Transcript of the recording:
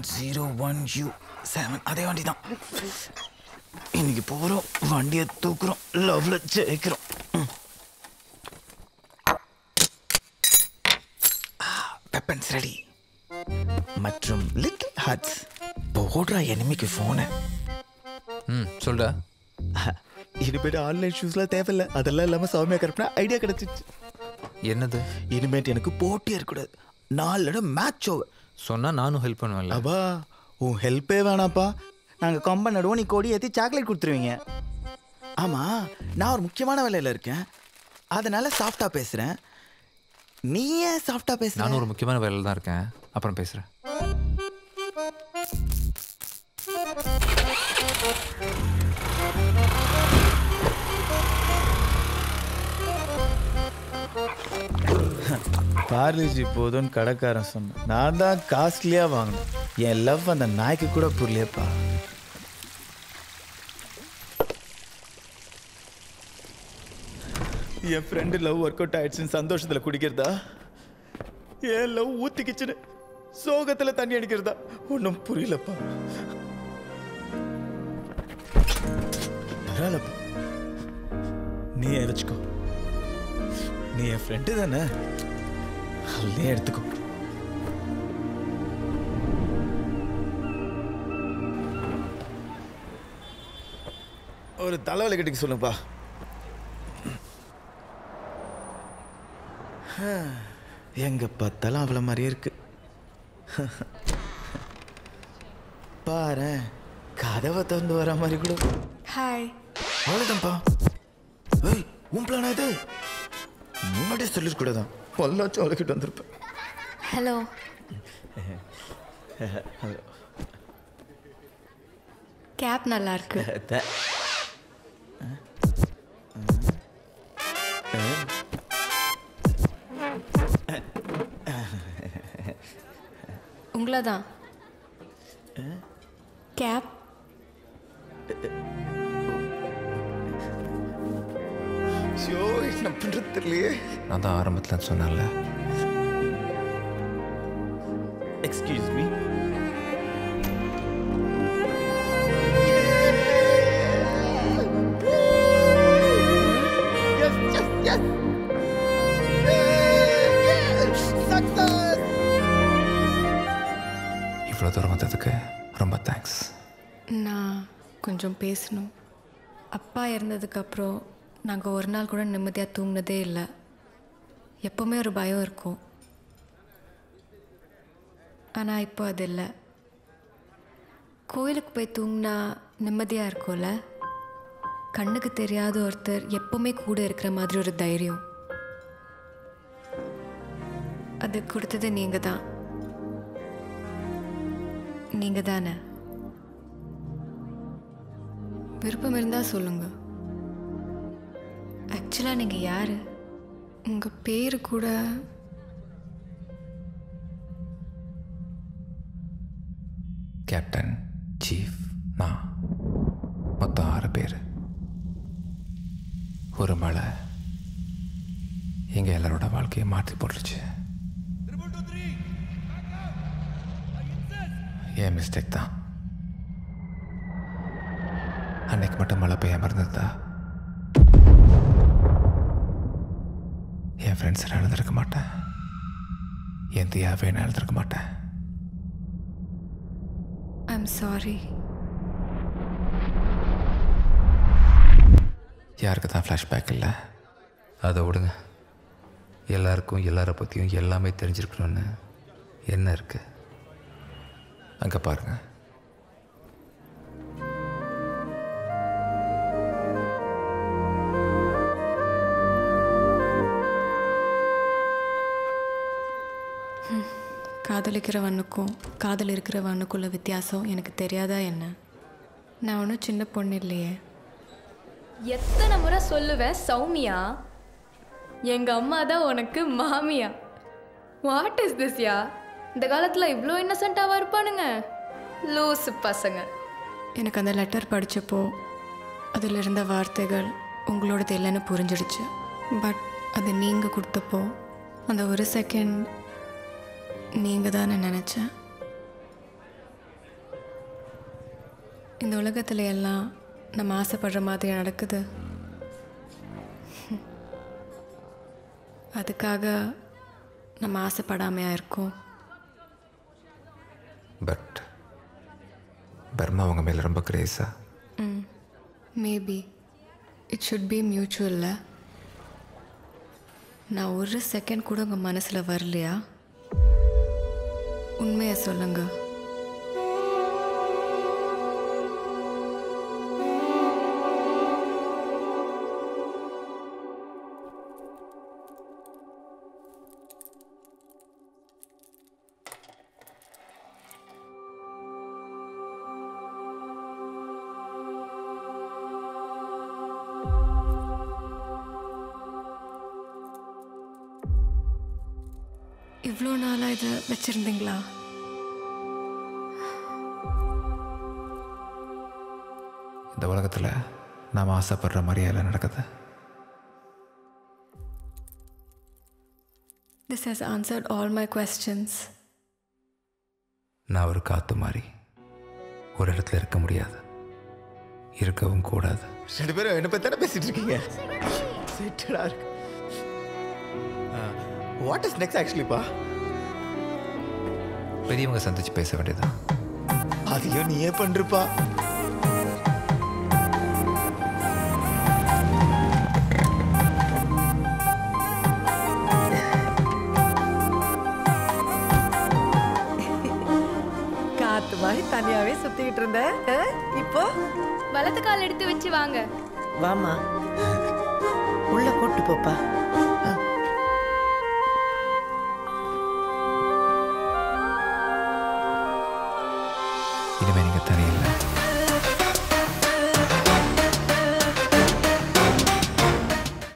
Zero one you seven அதே வண்டி தான் இன்னைக்கு போகிறோம் வண்டியை தூக்குறோம் லவ்ல ஜெயிக்கிறோம் வெப்பன்ஸ் ரெடி மற்றும் லிட்டில் ஹார்ட்ஸ் போடுறா எனிமிக்கு ஃபோனை ம் சொல்டா இனிமேட்டு ஆன்லைன் ஷூஸ்லாம் தேவையில்ல அதெல்லாம் இல்லாமல் சௌமியா கரெக்டாக ஐடியா கிடச்சிச்சு என்னது இனிமேட்டு எனக்கு போட்டியே இருக்கக்கூடாது நாலு மேட்ச் ஓவர் சொன்னா நானும் ஹெல்ப் பண்ணுவேன்ல அப்பா உன் ஹெல்ப்பே வேணாப்பா நாங்கள் கொம்ப நடுவோம் நீ கொடி ஏற்றி சாக்லேட் கொடுத்துருவீங்க ஆமாம் நான் ஒரு முக்கியமான வேலையில் இருக்கேன் அதனால சாஃப்டாக பேசுகிறேன் நீ ஏன் சாஃப்டாக பேசுற நானும் ஒரு முக்கியமான வேலையில் தான் இருக்கேன் அப்புறம் பேசுகிறேன் பார்லிஜி போதும்னு கடைக்காரன் சொன்னான் நான் தான் காஸ்ட்லியாக வாங்கினேன் என் லவ் அந்த நாய்க்கு கூட புரியலையப்பா என் ஃப்ரெண்டு லவ் ஒர்க் அவுட் ஆயிடுச்சுன்னு சந்தோஷத்தில் குடிக்கிறதா என் லவ் ஊத்திக்கிச்சுன்னு சோகத்தில் தண்ணி அடிக்கிறதா ஒன்றும் புரியலப்பா பரவாயில்லப்பா நீ வச்சுக்கோ நீ என் ஃப்ரெண்டு தானே நீ எடுத்துக்கோ ஒரு தலைவலி கட்டிக்க சொல்லுப்பா எங்க பார்த்தாலும் அவ்வளோ மாதிரியே இருக்கு பாரு கதவை திறந்து வர மாதிரி கூட ஹாய் அவ்வளோதான்ப்பா ஏய் உன் பிளானா இது முன்னாடியே சொல்லிருக்கூடாதான் பொல்லாச்சும் அழகிட்டு வந்திருப்பேன் ஹலோ கேப் நல்லா இருக்கு உங்களை தான் கேப் ஷோ என்ன பண்ணுறது தெரியலையே நான் தான் ஆரம்பத்தில் சொன்னேன்ல எக்ஸ்கியூஸ் மீ இவ்வளோ தூரம் வந்ததுக்கு ரொம்ப தேங்க்ஸ் நான் கொஞ்சம் பேசணும் அப்பா இறந்ததுக்கப்புறம் நாங்கள் ஒரு நாள் கூட நிம்மதியாக தூங்கினதே இல்லை எப்போவுமே ஒரு பயம் இருக்கும் ஆனால் இப்போ அது இல்லை கோயிலுக்கு போய் தூங்கினா நிம்மதியாக இருக்கும்ல கண்ணுக்கு தெரியாத ஒருத்தர் எப்போவுமே கூட இருக்கிற மாதிரி ஒரு தைரியம் அது கொடுத்தது நீங்கள் தான் நீங்கள் தானே விருப்பம் இருந்தால் சொல்லுங்க ஆக்சுவலாக நீங்கள் யார் உங்கள் பேர் கூட கேப்டன் சீஃப் நான் மொத்தம் ஆறு பேர் ஒரு மழை எங்கள் எல்லாரோட வாழ்க்கையை மாற்றி போட்டுருச்சு என் மிஸ்டேக் தான் அன்னைக்கு மட்டும் மழை பெய்யாம இருந்ததா என் ஃப்ரெண்ட்ஸ் நான் எழுந்திருக்க மாட்டேன் என் தியாவே நான் எழுந்திருக்க மாட்டேன் ஐம் சாரி யாருக்கு தான் ஃப்ளாஷ்பேக் இல்லை அதை விடுங்க எல்லாருக்கும் எல்லாரை பற்றியும் எல்லாமே தெரிஞ்சிருக்கணும்னு என்ன இருக்கு அங்கே பாருங்க காதலிக்கிறவனுக்கும் காதல் இருக்கிறவனுக்குள்ள வித்தியாசம் எனக்கு தெரியாதா என்ன நான் ஒன்றும் சின்ன பொண்ணு இல்லையே எத்தனை முறை சொல்லுவேன் சௌமியா எங்க அம்மா தான் உனக்கு மாமியா வாட் இஸ் திஸ் யா இந்த காலத்துல இவ்வளோ இன்னசென்ட்டாவா இருப்பானுங்க லூசு பசங்க எனக்கு அந்த லெட்டர் படித்தப்போ அதில் இருந்த வார்த்தைகள் உங்களோடது இல்லைன்னு புரிஞ்சிடுச்சு பட் அது நீங்கள் கொடுத்தப்போ அந்த ஒரு செகண்ட் நீங்கள் தான் நினச்சேன் இந்த உலகத்துல எல்லாம் நம்ம ஆசைப்படுற மாதிரி நடக்குது அதுக்காக நம்ம ஆசைப்படாமையா இருக்கோம் பட் பர்மா அவங்க மேலே ரொம்ப கிரேஸா மேபி இட் ஷுட் பி மியூச்சுவல்ல நான் ஒரு செகண்ட் கூட உங்கள் மனசில் வரலையா உண்மையை சொல்லுங்க இவ்வளோ நாளாக இதை வச்சுருந்தீங்களா இந்த உலகத்தில் நாம் ஆசைப்படுற மாதிரியே எல்லாம் நடக்குது this has answered all my questions நான் ஒரு காற்று மாதிரி ஒரு இடத்துல இருக்க முடியாது இருக்கவும் கூடாது ரெண்டு பேரும் என்ன பத்தி தானே பேசிட்டு இருக்கீங்க செட்டடா இருக்கு வாட் இஸ் நெக்ஸ்ட் ஆக்சுவலிப்பா பெரியவங்க சந்திச்சு பேச வேண்டியதுதான் அதையும் நீயே பண்றப்பா காத்து மாதிரி தனியாவே சுத்திக்கிட்டு இருந்த ஆ? இப்போ வலது கால் எடுத்து வச்சு வாங்க வாமா உள்ள கூட்டு போப்பா இனிமேல் நீங்கள் தனியில்லை